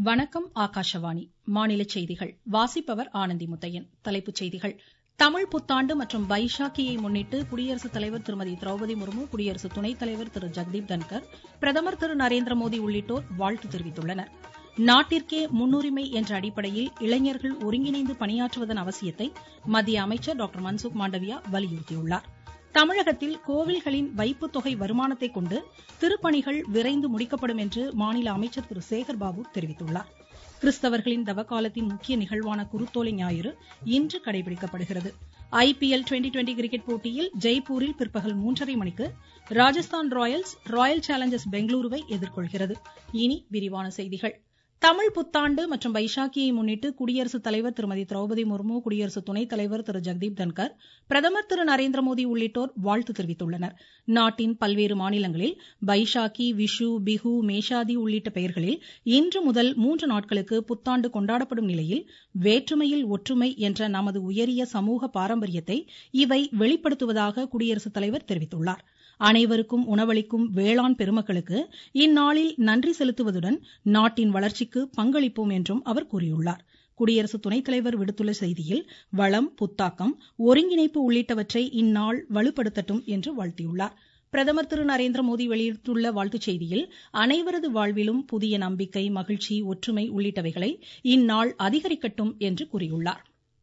வணக்கம் ஆகாஷவாணி மாநில செய்திகள் வாசிப்பவர் ஆனந்தி முத்தையன் தலைப்புச் செய்திகள் தமிழ் புத்தாண்டு மற்றும் பைஷாக்கியை முன்னிட்டு குடியரசுத் தலைவர் திருமதி திரௌபதி முர்மு குடியரசு துணைத் தலைவர் திரு ஜெகதீப் தன்கர் பிரதமர் திரு நரேந்திர மோடி உள்ளிட்டோர் வாழ்த்து தெரிவித்துள்ளனர் நாட்டிற்கே முன்னுரிமை என்ற அடிப்படையில் இளைஞர்கள் ஒருங்கிணைந்து பணியாற்றுவதன் அவசியத்தை மத்திய அமைச்சர் டாக்டர் மன்சுக் மாண்டவியா வலியுறுத்தியுள்ளார் தமிழகத்தில் கோவில்களின் வைப்புத் தொகை வருமானத்தைக் கொண்டு திருப்பணிகள் விரைந்து முடிக்கப்படும் என்று மாநில அமைச்சர் திரு சேகர்பாபு தெரிவித்துள்ளார் கிறிஸ்தவர்களின் தவக்காலத்தின் முக்கிய நிகழ்வான குருத்தோலை ஞாயிறு இன்று கடைபிடிக்கப்படுகிறது ஐபிஎல் டுவெண்டி டுவெண்டி கிரிக்கெட் போட்டியில் ஜெய்ப்பூரில் பிற்பகல் மூன்றரை மணிக்கு ராஜஸ்தான் ராயல்ஸ் ராயல் சேலஞ்சர்ஸ் பெங்களூருவை எதிர்கொள்கிறது இனி விரிவான செய்திகள் தமிழ் புத்தாண்டு மற்றும் பைஷாக்கியை முன்னிட்டு குடியரசுத் தலைவர் திருமதி திரௌபதி முர்மு குடியரசு துணைத் தலைவர் திரு ஜெகதீப் தன்கர் பிரதமர் திரு நரேந்திர மோடி உள்ளிட்டோர் வாழ்த்து தெரிவித்துள்ளனர் நாட்டின் பல்வேறு மாநிலங்களில் பைஷாக்கி விஷு பிஹு மேஷாதி உள்ளிட்ட பெயர்களில் இன்று முதல் மூன்று நாட்களுக்கு புத்தாண்டு கொண்டாடப்படும் நிலையில் வேற்றுமையில் ஒற்றுமை என்ற நமது உயரிய சமூக பாரம்பரியத்தை இவை வெளிப்படுத்துவதாக குடியரசுத் தலைவர் தெரிவித்துள்ளார் அனைவருக்கும் உணவளிக்கும் வேளாண் பெருமக்களுக்கு இந்நாளில் நன்றி செலுத்துவதுடன் நாட்டின் வளர்ச்சிக்கு பங்களிப்போம் என்றும் அவர் கூறியுள்ளார் குடியரசு துணைத் தலைவர் விடுத்துள்ள செய்தியில் வளம் புத்தாக்கம் ஒருங்கிணைப்பு உள்ளிட்டவற்றை இந்நாள் வலுப்படுத்தட்டும் என்று வாழ்த்தியுள்ளார் பிரதமர் திரு நரேந்திர மோடி வெளியிட்டுள்ள வாழ்த்துச் செய்தியில் அனைவரது வாழ்விலும் புதிய நம்பிக்கை மகிழ்ச்சி ஒற்றுமை உள்ளிட்டவைகளை இந்நாள் அதிகரிக்கட்டும் என்று கூறியுள்ளார்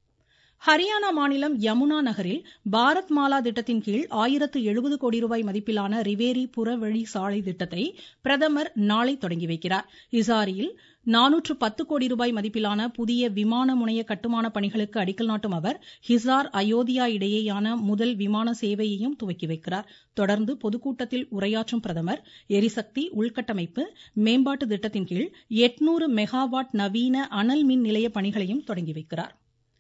ஹரியானா மாநிலம் யமுனா நகரில் பாரத் மாலா திட்டத்தின் கீழ் ஆயிரத்து எழுபது கோடி ரூபாய் மதிப்பிலான ரிவேரி புறவழி சாலை திட்டத்தை பிரதமர் நாளை தொடங்கி வைக்கிறார் ஹிசாரியில் நானூற்று பத்து கோடி ரூபாய் மதிப்பிலான புதிய விமான முனைய கட்டுமான பணிகளுக்கு அடிக்கல் நாட்டும் அவர் ஹிசார் அயோத்தியா இடையேயான முதல் விமான சேவையையும் துவக்கி வைக்கிறார் தொடர்ந்து பொதுக்கூட்டத்தில் உரையாற்றும் பிரதமர் எரிசக்தி உள்கட்டமைப்பு மேம்பாட்டு திட்டத்தின் கீழ் எட்நூறு மெகாவாட் நவீன அனல் மின் நிலைய பணிகளையும் தொடங்கி வைக்கிறார்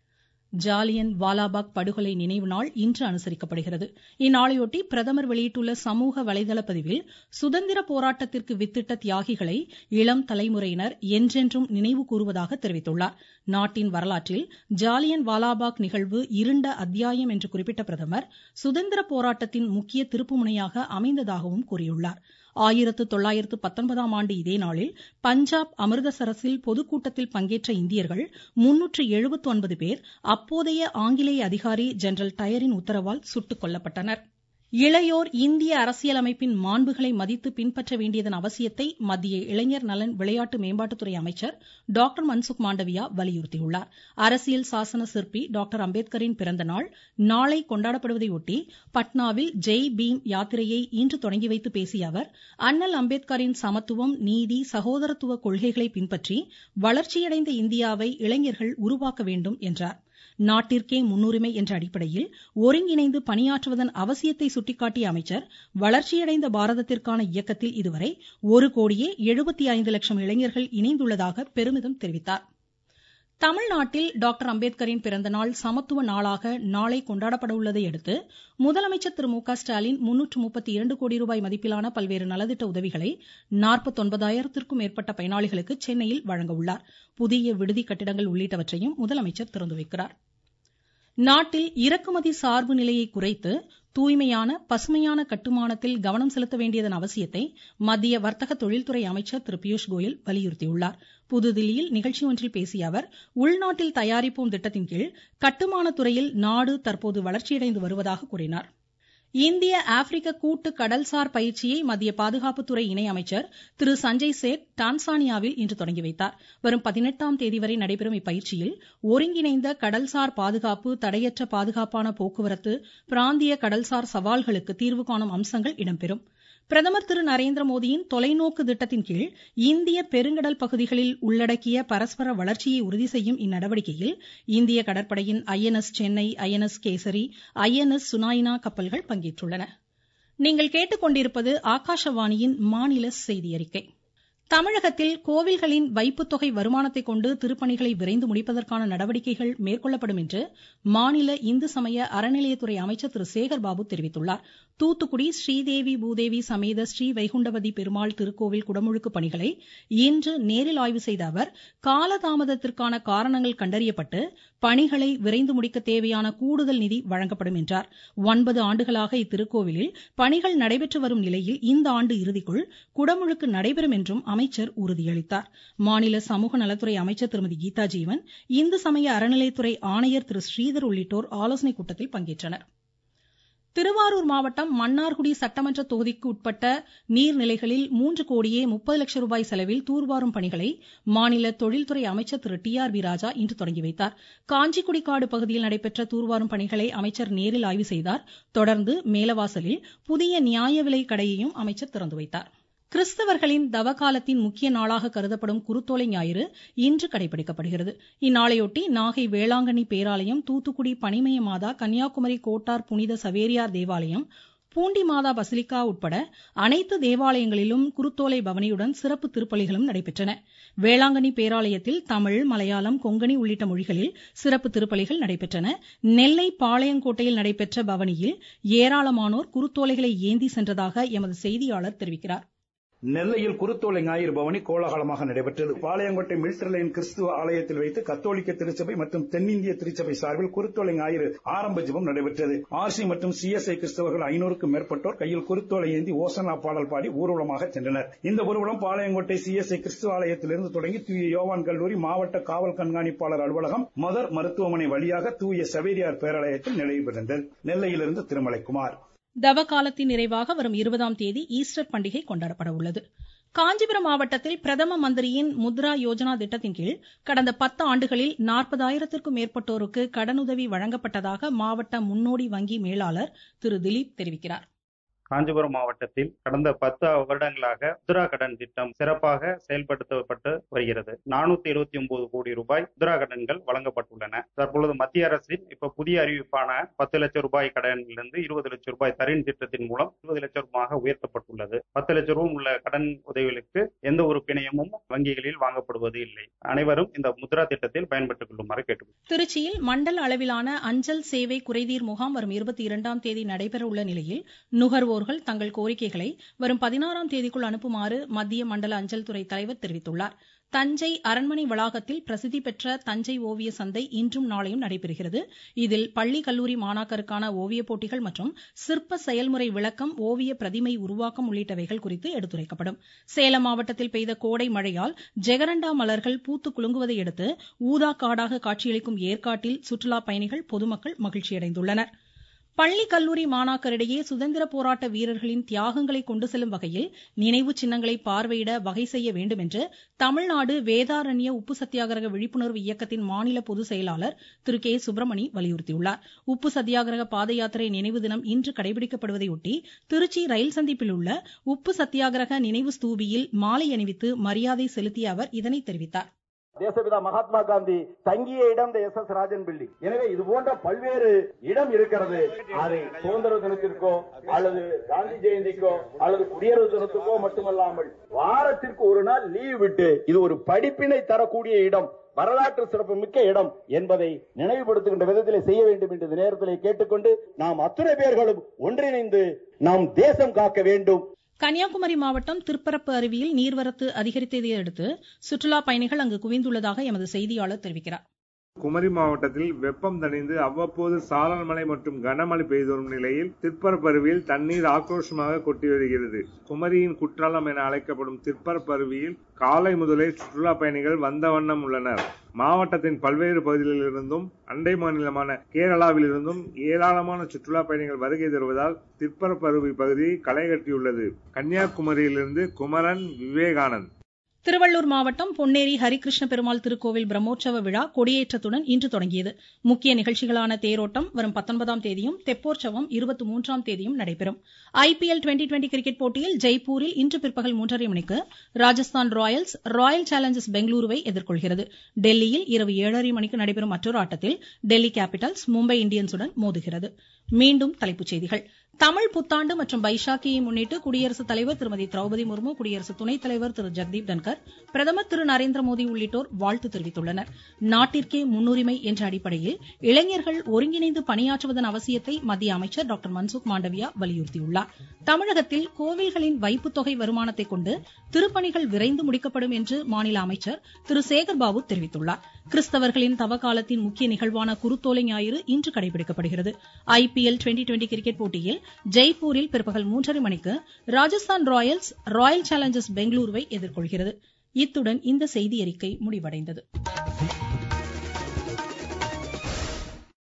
ஜாலியன் வாலாபாக் படுகொலை நினைவு நாள் இன்று அனுசரிக்கப்படுகிறது இந்நாளையொட்டி பிரதமர் வெளியிட்டுள்ள சமூக வலைதள பதிவில் சுதந்திர போராட்டத்திற்கு வித்திட்ட தியாகிகளை இளம் தலைமுறையினர் என்றென்றும் நினைவு கூறுவதாக தெரிவித்துள்ளார் நாட்டின் வரலாற்றில் ஜாலியன் வாலாபாக் நிகழ்வு இருண்ட அத்தியாயம் என்று குறிப்பிட்ட பிரதமர் சுதந்திர போராட்டத்தின் முக்கிய திருப்புமுனையாக அமைந்ததாகவும் கூறியுள்ளார் ஆயிரத்து தொள்ளாயிரத்து பத்தொன்பதாம் ஆண்டு இதே நாளில் பஞ்சாப் அமிர்தசரஸில் பொதுக்கூட்டத்தில் பங்கேற்ற இந்தியர்கள் முன்னூற்று எழுபத்து ஒன்பது பேர் அப்போதைய ஆங்கிலேய அதிகாரி ஜெனரல் டயரின் உத்தரவால் சுட்டுக் கொல்லப்பட்டனர் இளையோர் இந்திய அரசியலமைப்பின் மாண்புகளை மதித்து பின்பற்ற வேண்டியதன் அவசியத்தை மத்திய இளைஞர் நலன் விளையாட்டு மேம்பாட்டுத்துறை அமைச்சர் டாக்டர் மன்சுக் மாண்டவியா வலியுறுத்தியுள்ளார் அரசியல் சாசன சிற்பி டாக்டர் அம்பேத்கரின் பிறந்த நாள் நாளை கொண்டாடப்படுவதையொட்டி பட்னாவில் ஜெய் பீம் யாத்திரையை இன்று தொடங்கி வைத்து பேசிய அவர் அண்ணல் அம்பேத்கரின் சமத்துவம் நீதி சகோதரத்துவ கொள்கைகளை பின்பற்றி வளர்ச்சியடைந்த இந்தியாவை இளைஞர்கள் உருவாக்க வேண்டும் என்றார் நாட்டிற்கே முன்னுரிமை என்ற அடிப்படையில் ஒருங்கிணைந்து பணியாற்றுவதன் அவசியத்தை சுட்டிக்காட்டிய அமைச்சர் வளர்ச்சியடைந்த பாரதத்திற்கான இயக்கத்தில் இதுவரை ஒரு கோடியே எழுபத்தி ஐந்து லட்சம் இளைஞர்கள் இணைந்துள்ளதாக பெருமிதம் தெரிவித்தார் தமிழ்நாட்டில் டாக்டர் அம்பேத்கரின் பிறந்தநாள் சமத்துவ நாளாக நாளை கொண்டாடப்பட உள்ளதை அடுத்து முதலமைச்சர் திரு மு க ஸ்டாலின் முன்னூற்று முப்பத்தி இரண்டு கோடி ரூபாய் மதிப்பிலான பல்வேறு நலத்திட்ட உதவிகளை நாற்பத்தொன்பதாயிரத்திற்கும் மேற்பட்ட பயனாளிகளுக்கு சென்னையில் வழங்க உள்ளார் புதிய விடுதி கட்டிடங்கள் உள்ளிட்டவற்றையும் முதலமைச்சர் திறந்து வைக்கிறார் நாட்டில் இறக்குமதி சார்பு நிலையை குறைத்து தூய்மையான பசுமையான கட்டுமானத்தில் கவனம் செலுத்த வேண்டியதன் அவசியத்தை மத்திய வர்த்தக தொழில்துறை அமைச்சர் திரு பியூஷ் கோயல் வலியுறுத்தியுள்ளார் புதுதில்லியில் நிகழ்ச்சி ஒன்றில் பேசிய அவர் உள்நாட்டில் தயாரிப்போம் திட்டத்தின் கீழ் கட்டுமானத் துறையில் நாடு தற்போது வளர்ச்சியடைந்து வருவதாக கூறினார் இந்திய ஆப்பிரிக்க கூட்டு கடல்சார் பயிற்சியை மத்திய பாதுகாப்புத்துறை இணை அமைச்சர் திரு சஞ்சய் சேத் டான்சானியாவில் இன்று தொடங்கி வைத்தார் வரும் பதினெட்டாம் தேதி வரை நடைபெறும் இப்பயிற்சியில் ஒருங்கிணைந்த கடல்சார் பாதுகாப்பு தடையற்ற பாதுகாப்பான போக்குவரத்து பிராந்திய கடல்சார் சவால்களுக்கு தீர்வு காணும் அம்சங்கள் இடம்பெறும் பிரதமர் திரு நரேந்திர மோடியின் தொலைநோக்கு திட்டத்தின் கீழ் இந்திய பெருங்கடல் பகுதிகளில் உள்ளடக்கிய பரஸ்பர வளர்ச்சியை உறுதி செய்யும் இந்நடவடிக்கையில் இந்திய கடற்படையின் INS Chennai INS Kesari INS Sunayna கப்பல்கள் பங்கேற்றுள்ளன நீங்கள் கேட்டுக்கொண்டிருப்பது ஆகாஷவாணியின் மாநில செய்தி அறிக்கை தமிழகத்தில் கோவில்களின் வைப்புத் தொகை வருமானத்தைக் கொண்டு திருப்பணிகளை விரைந்து முடிப்பதற்கான நடவடிக்கைகள் மேற்கொள்ளப்படும் என்று மாநில இந்து சமய அறநிலையத்துறை அமைச்சர் திரு சேகர்பாபு தெரிவித்துள்ளார் தூத்துக்குடி ஸ்ரீதேவி பூதேவி சமேத ஸ்ரீ வைகுண்டவதி பெருமாள் திருக்கோவில் குடமுழுக்கு பணிகளை இன்று நேரில் ஆய்வு செய்த அவர் காலதாமதத்திற்கான காரணங்கள் கண்டறியப்பட்டு பணிகளை விரைந்து முடிக்க தேவையான கூடுதல் நிதி வழங்கப்படும் என்றார் ஒன்பது ஆண்டுகளாக இத்திருக்கோவிலில் பணிகள் நடைபெற்று வரும் நிலையில் இந்த ஆண்டு இறுதிக்குள் குடமுழுக்கு நடைபெறும் என்றும் அமைச்சர் உறுதியளித்தார் மாநில சமூக நலத்துறை அமைச்சர் திருமதி கீதா ஜீவன் இந்து சமய அறநிலையத்துறை ஆணையர் திரு ஸ்ரீதர் உள்ளிட்டோர் ஆலோசனைக் கூட்டத்தில் பங்கேற்றனர் திருவாரூர் மாவட்டம் மன்னார்குடி சட்டமன்ற தொகுதிக்கு உட்பட்ட நீர்நிலைகளில் மூன்று கோடியே முப்பது லட்சம் ரூபாய் செலவில் தூர்வாரும் பணிகளை மாநில தொழில்துறை அமைச்சர் திரு டி ஆர் பி ராஜா இன்று தொடங்கி வைத்தார் காஞ்சிக்குடிக்காடு பகுதியில் நடைபெற்ற தூர்வாரும் பணிகளை அமைச்சர் நேரில் ஆய்வு செய்தார் தொடர்ந்து மேலவாசலில் புதிய நியாய விலை கடையையும் அமைச்சர் திறந்து வைத்தார் கிறிஸ்தவர்களின் தவகாலத்தின் முக்கிய நாளாக கருதப்படும் குருத்தோலை ஞாயிறு இன்று கடைபிடிக்கப்படுகிறது இந்நாளையொட்டி நாகை வேளாங்கண்ணி பேராலயம் தூத்துக்குடி பனிமய மாதா கன்னியாகுமரி கோட்டார் புனித சவேரியார் தேவாலயம் பூண்டி மாதா பசிலிக்கா உட்பட அனைத்து தேவாலயங்களிலும் குருத்தோலை பவனியுடன் சிறப்பு திருப்பலிகளும் நடைபெற்றன வேளாங்கண்ணி பேராலயத்தில் தமிழ் மலையாளம் கொங்கணி உள்ளிட்ட மொழிகளில் சிறப்பு திருப்பலிகள் நடைபெற்றன நெல்லை பாளையங்கோட்டையில் நடைபெற்ற பவனியில் ஏராளமானோர் குருத்தோலைகளை ஏந்தி சென்றதாக எமது செய்தியாளர் தெரிவிக்கிறார் நெல்லையில் குருத்தோலை ஞாயிறு பவனி கோலாகலமாக நடைபெற்றது பாளையங்கோட்டை மில்டர் லைன் கிறிஸ்துவ ஆலயத்தில் வைத்து கத்தோலிக்க திருச்சபை மற்றும் தென்னிந்திய திருச்சபை சார்பில் குருத்தோலை ஞாயிறு ஆரம்ப ஜெபம் நடைபெற்றது ஆர்சி மற்றும் சிஎஸ்ஐ கிறிஸ்தவர்கள் ஐநூறுக்கும் மேற்பட்டோர் கையில் குருத்தோலை ஏந்தி ஓசனா பாடல் பாடி ஊர்வலமாக சென்றனர் இந்த ஊர்வலம் பாளையங்கோட்டை சிஎஸ்ஐ கிறிஸ்துவ ஆலயத்திலிருந்து தொடங்கி தூய யோவான் கல்லூரி மாவட்ட காவல் கண்காணிப்பாளர் அலுவலகம் மதர் மருத்துவமனை வழியாக தூய சவேரியார் பேராலயத்தில் நிறைவு பெறுந்தது நெல்லையிலிருந்து திருமலைக்குமார் தவகாலத்தின் நிறைவாக வரும் இருபதாம் தேதி ஈஸ்டர் பண்டிகை கொண்டாடப்பட உள்ளது காஞ்சிபுரம் மாவட்டத்தில் பிரதம மந்திரியின் முத்ரா யோஜனா திட்டத்தின் கீழ் கடந்த பத்து ஆண்டுகளில் நாற்பதாயிரத்திற்கும் மேற்பட்டோருக்கு கடனுதவி வழங்கப்பட்டதாக மாவட்ட முன்னோடி வங்கி மேலாளர் திரு திலீப் தெரிவிக்கிறார் காஞ்சிபுரம் மாவட்டத்தில் கடந்த பத்து வருடங்களாக முத்ரா கடன் திட்டம் சிறப்பாக செயல்படுத்தப்பட்டு வருகிறது நானூத்தி எழுபத்தி ஒன்பது கோடி ரூபாய் முத்ரா கடன்கள் வழங்கப்பட்டுள்ளன தற்பொழுது மத்திய அரசின் இப்ப புதிய அறிவிப்பான பத்து லட்சம் ரூபாய் கடனிலிருந்து இருபது லட்சம் ரூபாய் தரின் திட்டத்தின் மூலம் இருபது லட்சம் ரூபாயாக உயர்த்தப்பட்டுள்ளது பத்து லட்சம் ரூபாய் உள்ள கடன் உதவிகளுக்கு எந்த ஒரு பிணையமும் வங்கிகளில் வாங்கப்படுவது இல்லை அனைவரும் இந்த முத்ரா திட்டத்தில் பயன்பட்டுக் கொள்ளுமாறு கேட்டுக்கொள்கிறேன் திருச்சியில் மண்டல அளவிலான அஞ்சல் சேவை குறைதீர் முகாம் வரும் இருபத்தி இரண்டாம் தேதி நடைபெற உள்ள நிலையில் நுகர்வோர் நுகர்வோர்கள் தங்கள் கோரிக்கைகளை வரும் பதினாறாம் தேதிக்குள் அனுப்புமாறு மத்திய மண்டல அஞ்சல் துறை தலைவர் தெரிவித்துள்ளார் தஞ்சை அரண்மனை வளாகத்தில் பிரசித்தி பெற்ற தஞ்சை ஓவிய சந்தை இன்றும் நாளையும் நடைபெறுகிறது இதில் பள்ளி கல்லூரி மாணாக்கருக்கான ஓவியப் போட்டிகள் மற்றும் சிற்ப செயல்முறை விளக்கம் ஓவிய பிரதிமை உருவாக்கம் உள்ளிட்டவைகள் குறித்து எடுத்துரைக்கப்படும் சேலம் மாவட்டத்தில் பெய்த கோடை மழையால் ஜெகரண்டா மலர்கள் பூத்து குலுங்குவதை அடுத்து ஊதா காடாக காட்சியளிக்கும் ஏற்காட்டில் சுற்றுலா பயணிகள் பொதுமக்கள் மகிழ்ச்சியடைந்துள்ளனர் பள்ளி கல்லூரி மாணாக்கரிடையே சுதந்திர போராட்ட வீரர்களின் தியாகங்களை கொண்டு செல்லும் வகையில் நினைவு சின்னங்களை பார்வையிட வகை செய்ய வேண்டும் என்று தமிழ்நாடு வேதாரண்ய உப்பு சத்தியாகிரக விழிப்புணர்வு இயக்கத்தின் மாநில பொதுச் செயலாளர் திரு கே சுப்பிரமணி வலியுறுத்தியுள்ளார் உப்பு சத்தியாகிரக பாத யாத்திரை நினைவு தினம் இன்று கடைபிடிக்கப்படுவதையொட்டி திருச்சி ரயில் சந்திப்பில் உள்ள உப்பு சத்தியாகிரக நினைவு ஸ்தூபியில் மாலை அணிவித்து மரியாதை செலுத்திய அவர் இதனை தெரிவித்தார் தேசபிதா மகாத்மா காந்தி தங்கிய இடம் இந்த எஸ் எஸ் ராஜன் பில்டிங் எனவே இது போன்ற பல்வேறு இடம் இருக்கிறது அதை சுதந்திர தினத்திற்கோ அல்லது காந்தி ஜெயந்திக்கோ அல்லது குடியரசு தினத்துக்கோ மட்டுமல்லாமல் வாரத்திற்கு ஒரு நாள் லீவ் விட்டு இது ஒரு படிப்பினை தரக்கூடிய இடம் வரலாற்று சிறப்பு மிக்க இடம் என்பதை நினைவுபடுத்துகின்ற விதத்திலே செய்ய வேண்டும் என்று இந்த நேரத்திலே கேட்டுக்கொண்டு நாம் அத்தனை பேர்களும் ஒன்றிணைந்து நாம் தேசம் காக்க வேண்டும் கன்னியாகுமரி மாவட்டம் திருப்பரப்பு அருவியில் நீர்வரத்து அதிகரித்ததை அடுத்து சுற்றுலா பயணிகள் அங்கு குவிந்துள்ளதாக எமது செய்தியாளர் தெரிவிக்கிறார் குமரி மாவட்டத்தில் வெப்பம் தணிந்து அவ்வப்போது சாரல் மழை மற்றும் கனமழை பெய்து வரும் நிலையில் திற்பரப்பருவியில் தண்ணீர் ஆக்ரோஷமாக கொட்டி வருகிறது குமரியின் குற்றாலம் என அழைக்கப்படும் திற்பரப்பருவியில் காலை முதலே சுற்றுலா பயணிகள் வந்த வண்ணம் உள்ளனர் மாவட்டத்தின் பல்வேறு பகுதிகளிலிருந்தும் அண்டை மாநிலமான கேரளாவிலிருந்தும் ஏராளமான சுற்றுலா பயணிகள் வருகை தருவதால் திற்பரப்பருவி பகுதி களை கட்டியுள்ளது கன்னியாகுமரியிலிருந்து குமரன் விவேகானந்த் திருவள்ளூர் மாவட்டம் பொன்னேரி ஹரிகிருஷ்ண பெருமாள் திருக்கோவில் பிரம்மோற்சவ விழா கொடியேற்றத்துடன் இன்று தொடங்கியது முக்கிய நிகழ்ச்சிகளான தேரோட்டம் வரும் பத்தொன்பதாம் தேதியும் தெப்போற்சவம் இருபத்தி மூன்றாம் தேதியும் நடைபெறும் ஐபிஎல் டுவெண்டி டுவெண்டி கிரிக்கெட் போட்டியில் ஜெய்ப்பூரில் இன்று பிற்பகல் மூன்றரை மணிக்கு ராஜஸ்தான் ராயல்ஸ் ராயல் சேலஞ்சர்ஸ் பெங்களூருவை எதிர்கொள்கிறது டெல்லியில் இரவு ஏழரை மணிக்கு நடைபெறும் மற்றொரு ஆட்டத்தில் டெல்லி கேபிட்டல்ஸ் மும்பை இந்தியன்ஸுடன் மோதுகிறது மீண்டும் தலைப்புச் செய்திகள் தமிழ் புத்தாண்டு மற்றும் பைஷாக்கியை முன்னிட்டு குடியரசுத் தலைவர் திருமதி திரௌபதி முர்மு குடியரசு துணைத் தலைவர் திரு ஜெக்தீப் தன்கர் பிரதமர் திரு நரேந்திர மோடி உள்ளிட்டோர் வாழ்த்து தெரிவித்துள்ளனர் நாட்டிற்கே முன்னுரிமை என்ற அடிப்படையில் இளைஞர்கள் ஒருங்கிணைந்து பணியாற்றுவதன் அவசியத்தை மத்திய அமைச்சர் டாக்டர் மன்சுக் மாண்டவியா வலியுறுத்தியுள்ளார் தமிழகத்தில் கோவில்களின் வைப்புத் தொகை வருமானத்தை கொண்டு திருப்பணிகள் விரைந்து முடிக்கப்படும் என்று மாநில அமைச்சர் திரு சேகர்பாபு தெரிவித்துள்ளார் கிறிஸ்தவர்களின் தவக்காலத்தின் முக்கிய நிகழ்வான குருத்தோலை ஞாயிறு இன்று கடைபிடிக்கப்படுகிறது ஐபிஎல் டுவெண்டி டுவெண்டி கிரிக்கெட் போட்டியில் ஜெய்ப்பூரில் பிற்பகல் மூன்றரை மணிக்கு ராஜஸ்தான் ராயல்ஸ் ராயல் சேலஞ்சர்ஸ் பெங்களூருவை எதிர்கொள்கிறது இத்துடன் இந்த செய்தியறிக்கை முடிவடைந்தது